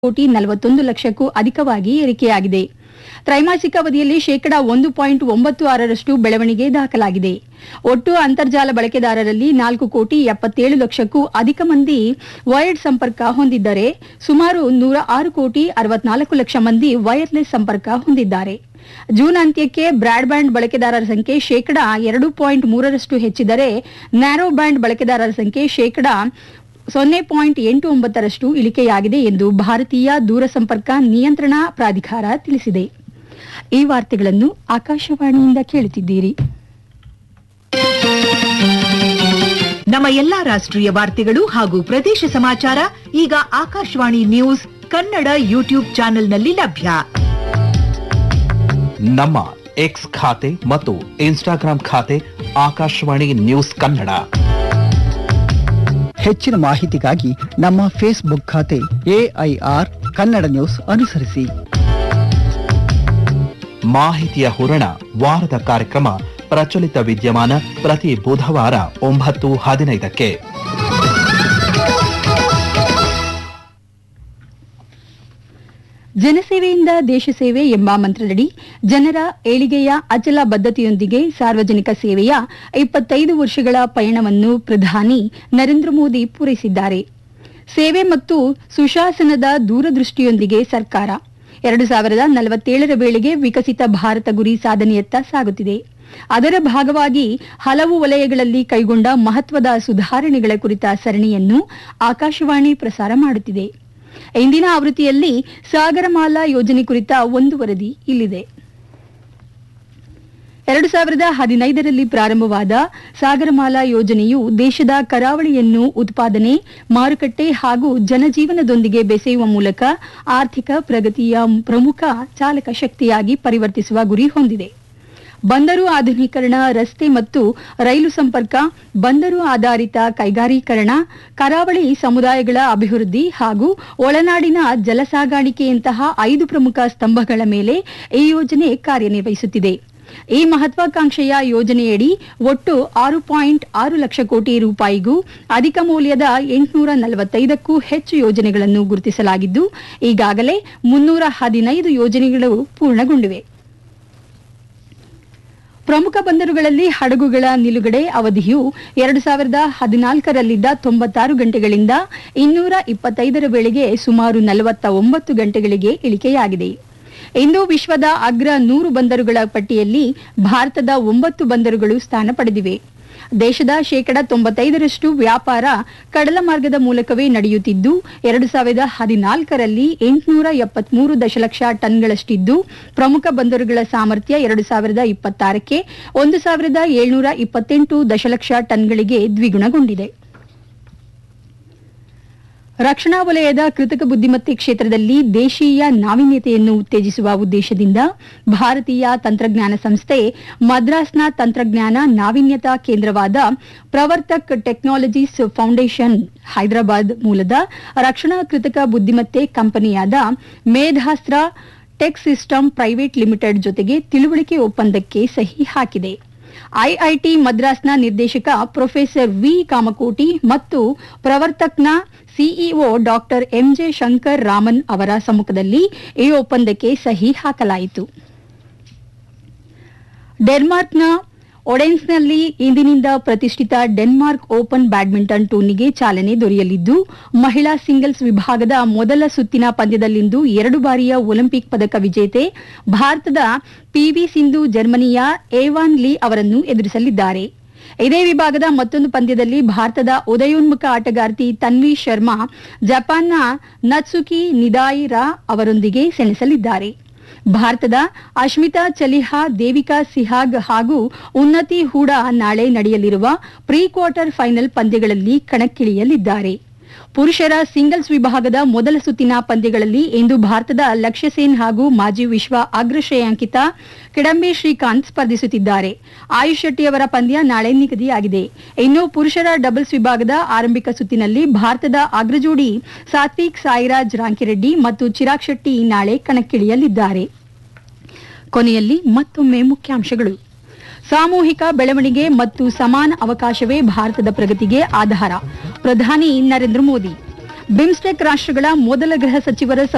ಕೋಟಿ ನಲವತ್ತೊಂದು ಲಕ್ಷಕ್ಕೂ ಅಧಿಕವಾಗಿ ಏರಿಕೆಯಾಗಿದೆ ತ್ರೈಮಾಸಿಕ ಅವಧಿಯಲ್ಲಿ ಶೇಕಡಾ ಒಂದು ಪಾಯಿಂಟ್ ಒಂಬತ್ತು ಆರರಷ್ಟು ಬೆಳವಣಿಗೆ ದಾಖಲಾಗಿದೆ ಒಟ್ಟು ಅಂತರ್ಜಾಲ ಬಳಕೆದಾರರಲ್ಲಿ ನಾಲ್ಕು ಕೋಟಿ ಎಪ್ಪತ್ತೇಳು ಲಕ್ಷಕ್ಕೂ ಅಧಿಕ ಮಂದಿ ವೈರ್ಡ್ ಸಂಪರ್ಕ ಹೊಂದಿದ್ದರೆ ಸುಮಾರು ನೂರ ಆರು ಕೋಟಿ ಅರವತ್ನಾಲ್ಕು ಲಕ್ಷ ಮಂದಿ ವೈರ್ಲೆಸ್ ಸಂಪರ್ಕ ಹೊಂದಿದ್ದಾರೆ ಜೂನ್ ಅಂತ್ಯಕ್ಕೆ ಬ್ರಾಡ್ಬ್ಯಾಂಡ್ ಬಳಕೆದಾರರ ಸಂಖ್ಯೆ ಶೇಕಡಾ ಎರಡು ಪಾಯಿಂಟ್ ಮೂರರಷ್ಟು ಹೆಚ್ಚಿದರೆ ನ್ಯಾರೋ ಬ್ಯಾಂಡ್ ಬಳಕೆದಾರರ ಸಂಖ್ಯೆ ಶೇಕಡಾ ಸೊನ್ನೆ ಪಾಯಿಂಟ್ ಎಂಟು ಒಂಬತ್ತರಷ್ಟು ಇಳಿಕೆಯಾಗಿದೆ ಎಂದು ಭಾರತೀಯ ದೂರಸಂಪರ್ಕ ನಿಯಂತ್ರಣ ಪ್ರಾಧಿಕಾರ ತಿಳಿಸಿದೆ ಈ ವಾರ್ತೆಗಳನ್ನು ಆಕಾಶವಾಣಿಯಿಂದ ಕೇಳುತ್ತಿದ್ದೀರಿ ನಮ್ಮ ಎಲ್ಲಾ ರಾಷ್ಟ್ರೀಯ ವಾರ್ತೆಗಳು ಹಾಗೂ ಪ್ರದೇಶ ಸಮಾಚಾರ ಈಗ ಆಕಾಶವಾಣಿ ನ್ಯೂಸ್ ಕನ್ನಡ ಯೂಟ್ಯೂಬ್ ಚಾನೆಲ್ನಲ್ಲಿ ಲಭ್ಯ ನಮ್ಮ ಎಕ್ಸ್ ಖಾತೆ ಮತ್ತು ಇನ್ಸ್ಟಾಗ್ರಾಂ ಖಾತೆ ಆಕಾಶವಾಣಿ ನ್ಯೂಸ್ ಕನ್ನಡ ಹೆಚ್ಚಿನ ಮಾಹಿತಿಗಾಗಿ ನಮ್ಮ ಫೇಸ್ಬುಕ್ ಖಾತೆ ಎಐಆರ್ ಕನ್ನಡ ನ್ಯೂಸ್ ಅನುಸರಿಸಿ ಮಾಹಿತಿಯ ಹೂರಣ ವಾರದ ಕಾರ್ಯಕ್ರಮ ಪ್ರಚಲಿತ ವಿದ್ಯಮಾನ ಪ್ರತಿ ಬುಧವಾರ ಒಂಬತ್ತು ಹದಿನೈದಕ್ಕೆ ಜನಸೇವೆಯಿಂದ ದೇಶ ಸೇವೆ ಎಂಬ ಮಂತ್ರದಡಿ ಜನರ ಏಳಿಗೆಯ ಅಚಲ ಬದ್ಧತೆಯೊಂದಿಗೆ ಸಾರ್ವಜನಿಕ ಸೇವೆಯ ಇಪ್ಪತ್ತೈದು ವರ್ಷಗಳ ಪಯಣವನ್ನು ಪ್ರಧಾನಿ ನರೇಂದ್ರ ಮೋದಿ ಪೂರೈಸಿದ್ದಾರೆ ಸೇವೆ ಮತ್ತು ಸುಶಾಸನದ ದೂರದೃಷ್ಟಿಯೊಂದಿಗೆ ಸರ್ಕಾರ ಎರಡು ಸಾವಿರದ ನಲವತ್ತೇಳರ ವೇಳೆಗೆ ವಿಕಸಿತ ಭಾರತ ಗುರಿ ಸಾಧನೆಯತ್ತ ಸಾಗುತ್ತಿದೆ ಅದರ ಭಾಗವಾಗಿ ಹಲವು ವಲಯಗಳಲ್ಲಿ ಕೈಗೊಂಡ ಮಹತ್ವದ ಸುಧಾರಣೆಗಳ ಕುರಿತ ಸರಣಿಯನ್ನು ಆಕಾಶವಾಣಿ ಪ್ರಸಾರ ಮಾಡುತ್ತಿದೆ ಇಂದಿನ ಆವೃತ್ತಿಯಲ್ಲಿ ಸಾಗರಮಾಲಾ ಯೋಜನೆ ಕುರಿತ ಒಂದು ವರದಿ ಇಲ್ಲಿದೆ ಎರಡು ಸಾವಿರದ ಹದಿನೈದರಲ್ಲಿ ಪ್ರಾರಂಭವಾದ ಸಾಗರಮಾಲಾ ಯೋಜನೆಯು ದೇಶದ ಕರಾವಳಿಯನ್ನು ಉತ್ಪಾದನೆ ಮಾರುಕಟ್ಟೆ ಹಾಗೂ ಜನಜೀವನದೊಂದಿಗೆ ಬೆಸೆಯುವ ಮೂಲಕ ಆರ್ಥಿಕ ಪ್ರಗತಿಯ ಪ್ರಮುಖ ಚಾಲಕ ಶಕ್ತಿಯಾಗಿ ಪರಿವರ್ತಿಸುವ ಗುರಿ ಹೊಂದಿದೆ ಬಂದರು ಆಧುನೀಕರಣ ರಸ್ತೆ ಮತ್ತು ರೈಲು ಸಂಪರ್ಕ ಬಂದರು ಆಧಾರಿತ ಕೈಗಾರೀಕರಣ ಕರಾವಳಿ ಸಮುದಾಯಗಳ ಅಭಿವೃದ್ಧಿ ಹಾಗೂ ಒಳನಾಡಿನ ಜಲಸಾಗಾಣಿಕೆಯಂತಹ ಐದು ಪ್ರಮುಖ ಸ್ತಂಭಗಳ ಮೇಲೆ ಈ ಯೋಜನೆ ಕಾರ್ಯನಿರ್ವಹಿಸುತ್ತಿದೆ ಈ ಮಹತ್ವಾಕಾಂಕ್ಷೆಯ ಯೋಜನೆಯಡಿ ಒಟ್ಟು ಆರು ಪಾಯಿಂಟ್ ಆರು ಲಕ್ಷ ಕೋಟಿ ರೂಪಾಯಿಗೂ ಅಧಿಕ ಮೌಲ್ಯದ ಎಂಟುನೂರ ನಲವತ್ತೈದಕ್ಕೂ ಹೆಚ್ಚು ಯೋಜನೆಗಳನ್ನು ಗುರುತಿಸಲಾಗಿದ್ದು ಈಗಾಗಲೇ ಮುನ್ನೂರ ಹದಿನೈದು ಯೋಜನೆಗಳು ಪೂರ್ಣಗೊಂಡಿವೆ ಪ್ರಮುಖ ಬಂದರುಗಳಲ್ಲಿ ಹಡಗುಗಳ ನಿಲುಗಡೆ ಅವಧಿಯು ಎರಡು ಸಾವಿರದ ಹದಿನಾಲ್ಕರಲ್ಲಿದ್ದ ತೊಂಬತ್ತಾರು ಗಂಟೆಗಳಿಂದ ಇನ್ನೂರ ಇಪ್ಪತ್ತೈದರ ವೇಳೆಗೆ ಸುಮಾರು ನಲವತ್ತ ಒಂಬತ್ತು ಗಂಟೆಗಳಿಗೆ ಇಳಿಕೆಯಾಗಿದೆ ಇಂದು ವಿಶ್ವದ ಅಗ್ರ ನೂರು ಬಂದರುಗಳ ಪಟ್ಟಿಯಲ್ಲಿ ಭಾರತದ ಒಂಬತ್ತು ಬಂದರುಗಳು ಸ್ಥಾನ ಪಡೆದಿವೆ ದೇಶದ ಶೇಕಡ ತೊಂಬತ್ತೈದರಷ್ಟು ವ್ಯಾಪಾರ ಕಡಲ ಮಾರ್ಗದ ಮೂಲಕವೇ ನಡೆಯುತ್ತಿದ್ದು ಎರಡು ಸಾವಿರದ ಹದಿನಾಲ್ಕರಲ್ಲಿ ಎಂಟುನೂರ ಎಪ್ಪತ್ಮೂರು ದಶಲಕ್ಷ ಟನ್ಗಳಷ್ಟಿದ್ದು ಪ್ರಮುಖ ಬಂದರುಗಳ ಸಾಮರ್ಥ್ಯ ಎರಡು ಸಾವಿರದ ಇಪ್ಪತ್ತಾರಕ್ಕೆ ಒಂದು ಸಾವಿರದ ಏಳ್ನೂರ ಇಪ್ಪತ್ತೆಂಟು ದಶಲಕ್ಷ ಟನ್ಗಳಿಗೆ ದ್ವಿಗುಣಗೊಂಡಿದೆ ರಕ್ಷಣಾ ವಲಯದ ಕೃತಕ ಬುದ್ದಿಮತ್ತೆ ಕ್ಷೇತ್ರದಲ್ಲಿ ದೇಶೀಯ ನಾವೀನ್ಯತೆಯನ್ನು ಉತ್ತೇಜಿಸುವ ಉದ್ದೇಶದಿಂದ ಭಾರತೀಯ ತಂತ್ರಜ್ಞಾನ ಸಂಸ್ಥೆ ಮದ್ರಾಸ್ನ ತಂತ್ರಜ್ಞಾನ ನಾವೀನ್ಯತಾ ಕೇಂದ್ರವಾದ ಪ್ರವರ್ತಕ್ ಟೆಕ್ನಾಲಜೀಸ್ ಫೌಂಡೇಶನ್ ಹೈದರಾಬಾದ್ ಮೂಲದ ರಕ್ಷಣಾ ಕೃತಕ ಬುದ್ದಿಮತ್ತೆ ಕಂಪನಿಯಾದ Medhastra tech system private limited ಜೊತೆಗೆ ತಿಳುವಳಿಕೆ ಒಪ್ಪಂದಕ್ಕೆ ಸಹಿ ಹಾಕಿದೆ ಐಐಟಿ ಮದ್ರಾಸ್ನ ನಿರ್ದೇಶಕ ಪ್ರೊಫೆಸರ್ ವಿ ಕಾಮಕೋಟಿ ಮತ್ತು ಪ್ರವರ್ತಕ್ನ CEO doctor M J Shankar Raman ಅವರ ಸಮ್ಮುಖದಲ್ಲಿ ಈ ಒಪ್ಪಂದಕ್ಕೆ ಸಹಿ ಹಾಕಲಾಯಿತು ಡೆನ್ಮಾರ್ಕ್ನ ಒಡೆನ್ಸ್ನಲ್ಲಿ ಇಂದಿನಿಂದ ಪ್ರತಿಷ್ಠಿತ ಡೆನ್ಮಾರ್ಕ್ ಓಪನ್ ಬ್ಯಾಡ್ಮಿಂಟನ್ ಟೂರ್ನಿಗೆ ಚಾಲನೆ ದೊರೆಯಲಿದ್ದು ಮಹಿಳಾ ಸಿಂಗಲ್ಸ್ ವಿಭಾಗದ ಮೊದಲ ಸುತ್ತಿನ ಪಂದ್ಯದಲ್ಲಿಂದು ಎರಡು ಬಾರಿಯ ಒಲಿಂಪಿಕ್ ಪದಕ ವಿಜೇತೆ ಭಾರತದ ಪಿವಿ ಸಿಂಧು ಜರ್ಮನಿಯ ಏವಾನ್ ಲೀ ಅವರನ್ನು ಎದುರಿಸಲಿದ್ದಾರೆ ಇದೇ ವಿಭಾಗದ ಮತ್ತೊಂದು ಪಂದ್ಯದಲ್ಲಿ ಭಾರತದ ಉದಯೋನ್ಮುಖ ಆಟಗಾರ್ತಿ ತನ್ವಿ ಶರ್ಮಾ ಜಪಾನ್ನ ನತ್ಸುಕಿ ನಿದಾಯಿ ರಾ ಅವರೊಂದಿಗೆ ಸೆಣಸಲಿದ್ದಾರೆ ಭಾರತದ ಅಶ್ಮಿತಾ ಚಲಿಹಾ ದೇವಿಕಾ ಸಿಹಾಗ್ ಹಾಗೂ ಉನ್ನತಿ ಹೂಡಾ ನಾಳೆ ನಡೆಯಲಿರುವ ಪ್ರೀ ಕ್ವಾರ್ಟರ್ ಫೈನಲ್ ಪಂದ್ಯಗಳಲ್ಲಿ ಕಣಕ್ಕಿಳಿಯಲಿದ್ದಾರೆ ಪುರುಷರ ಸಿಂಗಲ್ಸ್ ವಿಭಾಗದ ಮೊದಲ ಸುತ್ತಿನ ಪಂದ್ಯಗಳಲ್ಲಿ ಇಂದು ಭಾರತದ ಲಕ್ಷ್ಯ ಸೇನ್ ಹಾಗೂ ಮಾಜಿ ವಿಶ್ವ ಅಗ್ರ ಶ್ರೇಯಾಂಕಿತ ಕಿಡಂಬಿ ಶ್ರೀಕಾಂತ್ ಸ್ಪರ್ಧಿಸುತ್ತಿದ್ದಾರೆ ಆಯುಷ್ ಶೆಟ್ಟಿ ಅವರ ಪಂದ್ಯ ನಾಳೆ ನಿಗದಿಯಾಗಿದೆ ಇನ್ನು ಪುರುಷರ ಡಬಲ್ಸ್ ವಿಭಾಗದ ಆರಂಭಿಕ ಸುತ್ತಿನಲ್ಲಿ ಭಾರತದ ಅಗ್ರಜೋಡಿ ಸಾತ್ವಿಕ್ ಸಾಯಿರಾಜ್ ರಾಂಕಿರೆಡ್ಡಿ ಮತ್ತು ಚಿರಾಗ್ ಶೆಟ್ಟಿ ನಾಳೆ ಕಣಕ್ಕಿಳಿಯಲಿದ್ದಾರೆ ಕೊನೆಯಲ್ಲಿ ಮತ್ತೊಮ್ಮೆ ಮುಖ್ಯಾಂಶಗಳು ಸಾಮೂಹಿಕ ಬೆಳವಣಿಗೆ ಮತ್ತು ಸಮಾನ ಅವಕಾಶವೇ ಭಾರತದ ಪ್ರಗತಿಗೆ ಆಧಾರ ಪ್ರಧಾನಿ ನರೇಂದ್ರ ಮೋದಿ ಬಿಮ್ಸ್ಟೆಕ್ ರಾಷ್ಟ್ರಗಳ ಮೊದಲ ಗೃಹ ಸಚಿವರ